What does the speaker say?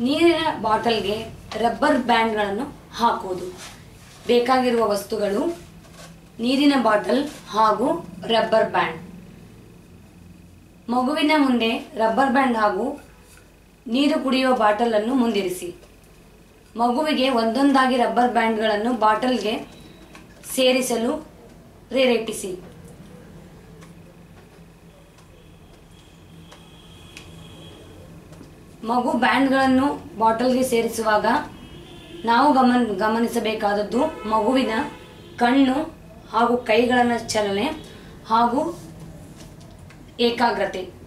ನೀರಿನ ಬಾಟಲ್ಗೆ ರಬ್ಬರ್ ಬ್ಯಾಂಡ್ಗಳನ್ನು ಹಾಕುವುದು ಬೇಕಾಗಿರುವ ವಸ್ತುಗಳು ನೀರಿನ ಬಾಟಲ್ ಹಾಗೂ ರಬ್ಬರ್ ಬ್ಯಾಂಡ್ ಮಗುವಿನ ಮುಂದೆ ರಬ್ಬರ್ ಬ್ಯಾಂಡ್ ಹಾಗೂ ನೀರು ಕುಡಿಯುವ ಬಾಟಲನ್ನು ಮುಂದಿರಿಸಿ ಮಗುವಿಗೆ ಒಂದೊಂದಾಗಿ ರಬ್ಬರ್ ಬ್ಯಾಂಡ್ಗಳನ್ನು ಬಾಟಲ್ಗೆ ಸೇರಿಸಲು ಪ್ರೇರೇಪಿಸಿ ಮಗು ಬ್ಯಾಂಡ್ಗಳನ್ನು ಬಾಟಲ್ಗೆ ಸೇರಿಸುವಾಗ ನಾವು ಗಮನ ಗಮನಿಸಬೇಕಾದದ್ದು ಮಗುವಿನ ಕಣ್ಣು ಹಾಗೂ ಕೈಗಳ ಚಲನೆ ಹಾಗೂ ಏಕಾಗ್ರತೆ